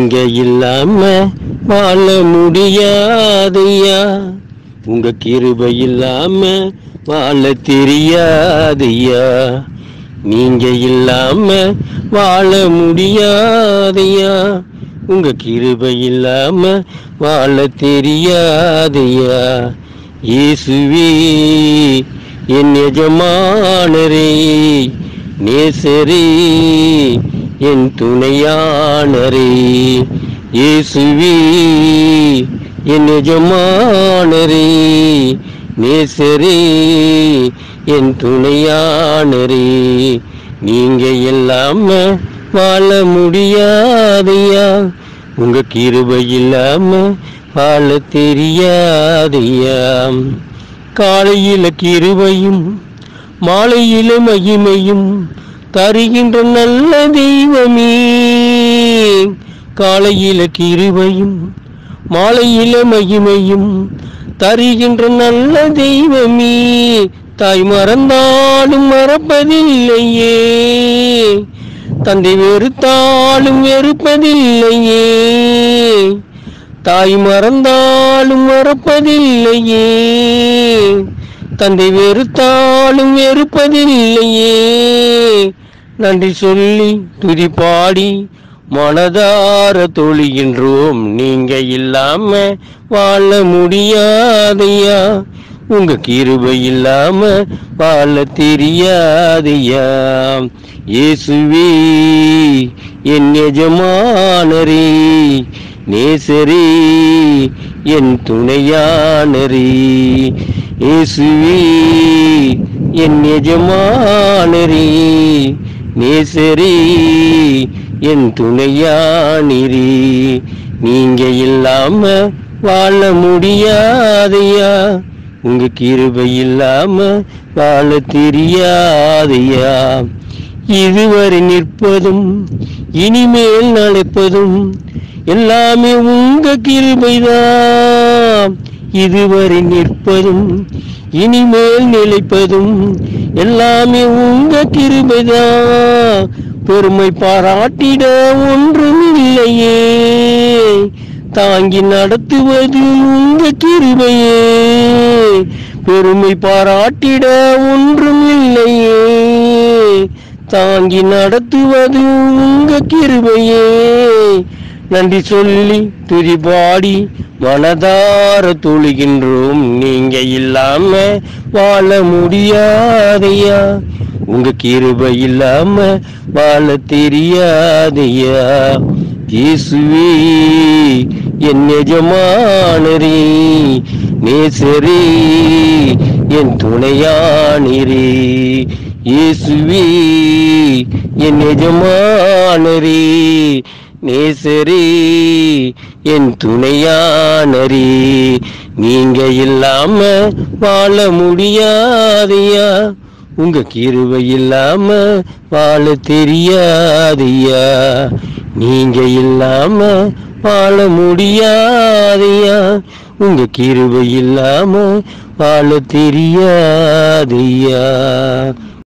நீங்க இல்லாம வாழ முடியாதையா உங்க கிருபை இல்லாம வாழ தெரியாதையா நீங்க இல்லாம வாழ முடியாதையா உங்க கிருபை இல்லாம வாழ தெரியாதையா இயேசுவே என் எஜமானரே நேசரே என் துணையானரே இயேசுவே என் எஜமானரே நேசரே என் துணையானரே நீங்க இல்லாம வாழ முடியாதையா உங்க கிருபை இல்லாம வாழ தெரியாதையா காலையில கிருபையும் மாலையில மகிமையும் தருகின்ற நல்ல தெய்வமே காலையில கிருபையும் மாலையில மகிமையும் தருகின்ற நல்ல தெய்வமே தாய் மறந்தாலும் மறப்பதில்லையே தந்தை வெறுத்தாலும் வெறுப்பதில்லையே தாய் மறந்தாலும் மறப்பதில்லையே தந்தை வெறுத்தாலும் வெறுப்பதில்லையே நன்றி சொல்லி துதி பாடி மனதார தொழுகின்றோம் நீங்க இல்லாம வாழ முடியாதையா உங்க கிருபை இல்லாம வாழ தெரியாதையா இயேசுவே என் எஜமானரே நேசரே என் துணையானரே இயேசுவே என் எஜமானரே நேசரே என் துணையானிரே நீங்க இல்லாம வாழ முடியாதையா உங்க கிருபை இல்லாம வாழ தெரியாதையா இதுவரை நிற்பதும் இனிமேல் நடப்பதும் எல்லாமே உங்க கிருபைதான் இதுவரை நிற்பதும் இனிமேல் நிலைப்பதும் எல்லாமே உங்க கிருபைதான் பெருமை பாராட்டிட ஒன்றும் இல்லையே தாங்கி நடத்துவது உங்க கிருபையே பெருமை பாராட்டிட ஒன்றும் இல்லையே தாங்கி நடத்துவது உங்க கிருபையே நன்றி சொல்லி துதி பாடி மனதார தொழுகின்றோம் நீங்க இல்லாம வாழ முடியாதையா உங்க கிருபை இல்லாம வாழ தெரியாதையா இயேசுவே என் எஜமானரே நேசரே என் துணையானிரே இயேசுவே என் எஜமானரே நேசரே என் துணையானரே நீங்க இல்லாம வாழ முடியாதையா உங்க கிருபை இல்லாம வாழ தெரியாதையா நீங்க இல்லாம வாழ முடியாதையா உங்க கிருபை இல்லாம வாழ தெரியாதையா